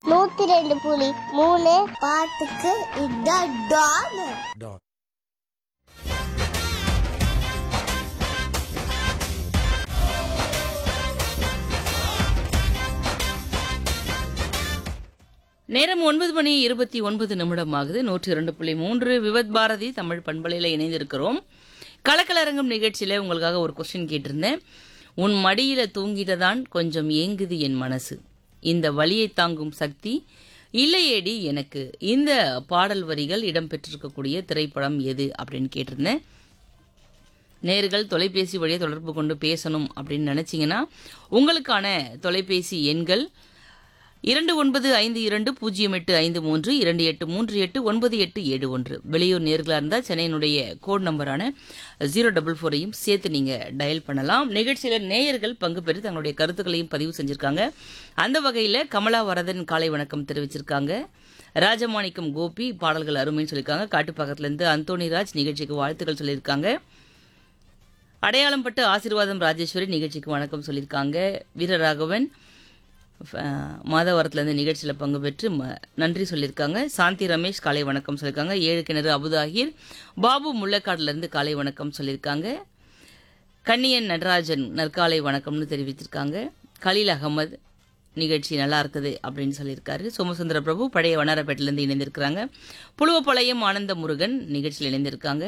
நூத்தி ரெண்டு புலி மூணு பாட்டுக்கு இதான் டான் நேரம் ஒன்பது மணி இருபத்தி ஒன்பது நிமிடம் ஆகுது நூற்றி இரண்டு புள்ளி மூன்று விவத் பாரதி தமிழ் பண்பலையில் இணைந்திருக்கிறோம் கலக்கலரங்கம் நிகழ்ச்சியில உங்களுக்காக ஒரு கொஸ்டின் கேட்டிருந்தேன் உன் மடியில தூங்கிட்டதான் கொஞ்சம் ஏங்குது என் மனசு இந்த வலியை தாங்கும் சக்தி இல்லையேடி எனக்கு இந்த பாடல் வரிகள் இடம்பெற்றிருக்கக்கூடிய திரைப்படம் எது அப்படின்னு கேட்டிருந்தேன் நேர்கள் தொலைபேசி வழியாக தொடர்பு கொண்டு பேசணும் அப்படின்னு நினைச்சீங்கன்னா உங்களுக்கான தொலைபேசி எண்கள் இரண்டு ஒன்பது ஐந்து இரண்டு பூஜ்ஜியம் எட்டு ஐந்து மூன்று இரண்டு எட்டு மூன்று எட்டு ஒன்பது எட்டு ஏழு ஒன்று வெளியூர் நேர்களாக இருந்தால் சென்னையினுடைய கோட் நம்பரான ஜீரோ டபுள் ஃபோரையும் சேர்த்து நீங்கள் டயல் பண்ணலாம் நிகழ்ச்சியில் நேயர்கள் பங்கு பெற்று தங்களுடைய கருத்துக்களையும் பதிவு செஞ்சுருக்காங்க அந்த வகையில் கமலா வரதன் காலை வணக்கம் தெரிவிச்சிருக்காங்க ராஜமாணிக்கம் கோபி பாடல்கள் அருமைன்னு சொல்லியிருக்காங்க காட்டுப்பாக்கத்துலேருந்து அந்தோணிராஜ் நிகழ்ச்சிக்கு வாழ்த்துக்கள் சொல்லியிருக்காங்க அடையாளம் பட்டு ஆசீர்வாதம் ராஜேஸ்வரி நிகழ்ச்சிக்கு வணக்கம் சொல்லியிருக்காங்க வீரராகவன் அஹ், மாதவரத்துலேருந்து நிகழ்ச்சியில் பங்கு பெற்று ம- நன்றி சொல்லியிருக்காங்க சாந்தி ரமேஷ் காலை வணக்கம் சொல்லியிருக்காங்க ஏழு கிணறு அபுதாகிர் பாபு முள்ளக்காடுலேருந்து காலை வணக்கம் சொல்லியிருக்காங்க கண்ணியன் நடராஜன் நற்காலை வணக்கம்னு தெரிவிச்சிருக்காங்க கலீல் அகமது நிகழ்ச்சி நல்லா இருக்குது அப்படின்னு சொல்லியிருக்காரு சோமசுந்தர பிரபு பழைய வண்ணாரப்பேட்டிலேருந்து இணைந்திருக்கிறாங்க புழுவப்பாளையம் ஆனந்த முருகன் நிகழ்ச்சியில் இணைந்திருக்காங்க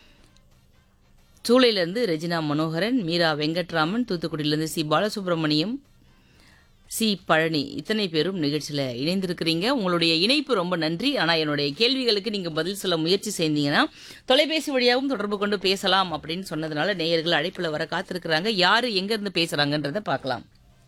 சூளையிலிருந்து ரெஜினா மனோகரன் மீரா வெங்கட்ராமன் தூத்துக்குடியிலிருந்து சி பாலசுப்ரமணியம் சி பழனி இத்தனை பேரும் நிகழ்ச்சியில் இணைந்திருக்கிறீங்க உங்களுடைய இணைப்பு ரொம்ப நன்றி ஆனால் என்னுடைய கேள்விகளுக்கு நீங்கள் பதில் சொல்ல முயற்சி செய்தீங்கன்னா தொலைபேசி வழியாகவும் தொடர்பு கொண்டு பேசலாம் அப்படின்னு சொன்னதுனால நேயர்கள் அழைப்பில் வர காத்திருக்கிறாங்க யார் எங்கேருந்து பேசுகிறாங்கன்றதை பார்க்கலாம்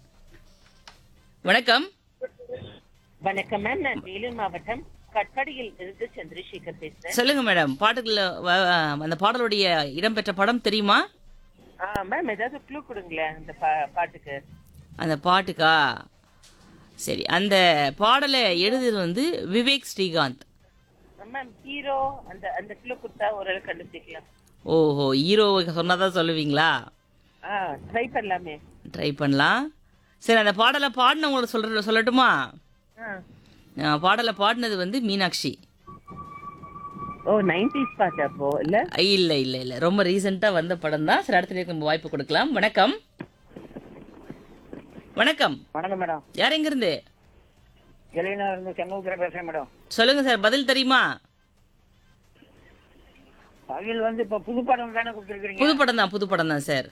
வணக்கம் வணக்கம் மேம் நான் வேலூர் மாவட்டம் கட்பாடியில் இருந்து சந்திரசேகர் பேசுறேன் சொல்லுங்க மேடம் பாட்டுக்குள்ள வ- அந்த பாடலுடைய இடம்பெற்ற படம் தெரியுமா ஆ, மேம் ஏதாவது க்ளூ கொடுங்களேன் அந்த பா- பாட்டுக்கு அந்த பாட்டுக்கா சரி அந்த பாடலை எழுதுறது வந்து விவேக் ஸ்ரீகாந்த் மேம் ஹீரோ அந்த அந்த க்ளூ கொடுத்தா ஓரளவு கண்டுபிடிக்கலாம் ஓஹோ ஹீரோ சொன்னாதான் சொல்லுவீங்களா ஆ ட்ரை பண்ணலாமே ட்ரை பண்ணலாம் சரி அந்த பாடலை பாடினவங்கள சொல்ற சொல்லட்டுமா ஆ. அஹ் பாடலை பாடினது வந்து மீனாட்சி ஓ நைன்டிஸ் பாட்டு அப்போ இல்ல இல்ல இல்ல இல்ல ரொம்ப ரீசெண்டா வந்த படம் தான் சரி அடுத்த நேரத்துக்கு நம்ம வாய்ப்பு கொடுக்கலாம் வணக்கம் வணக்கம் வணக்கம் மேடம் யார் எங்க இருந்து எலினா இருந்து செங்கோத்திர பேசுறேன் மேடம் சொல்லுங்க சார் பதில் தெரியுமா பகில் வந்து இப்ப புது படம் தானே கொடுத்துருக்கீங்க புது படம் தான் புது படம் தான் சார்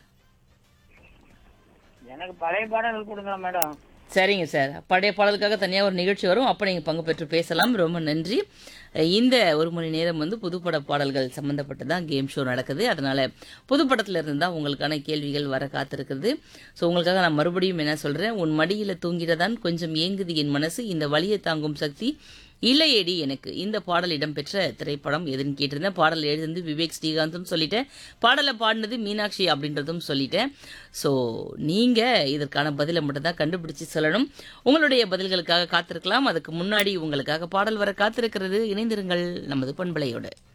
எனக்கு பழைய பாடல்கள் கொடுங்க மேடம் சரிங்க சார் பழைய பாடலுக்காக தனியாக ஒரு நிகழ்ச்சி வரும் அப்போ நீங்கள் பங்கு பெற்று பேசலாம் ரொம்ப நன்றி இந்த ஒரு மணி நேரம் வந்து புதுப்பட பாடல்கள் சம்மந்தப்பட்டு தான் கேம் ஷோ நடக்குது அதனால புதுப்படத்துல இருந்து தான் உங்களுக்கான கேள்விகள் வர காத்திருக்குது ஸோ உங்களுக்காக நான் மறுபடியும் என்ன சொல்றேன் உன் மடியில் தூங்கிடதான் கொஞ்சம் ஏங்குது என் மனசு இந்த வலியை தாங்கும் சக்தி இல்லையேடி எனக்கு இந்த பாடல் இடம்பெற்ற திரைப்படம் எதுன்னு கேட்டிருந்தேன் பாடல் எழுதுனது விவேக் ஸ்ரீகாந்தும் சொல்லிட்டேன் பாடலை பாடினது மீனாட்சி அப்படின்றதும் சொல்லிட்டேன் ஸோ நீங்கள் இதற்கான பதிலை மட்டும் தான் கண்டுபிடிச்சு சொல்லணும் உங்களுடைய பதில்களுக்காக காத்திருக்கலாம் அதுக்கு முன்னாடி உங்களுக்காக பாடல் வர காத்திருக்கிறது இணைந்திருங்கள் நமது பண்பலையோடு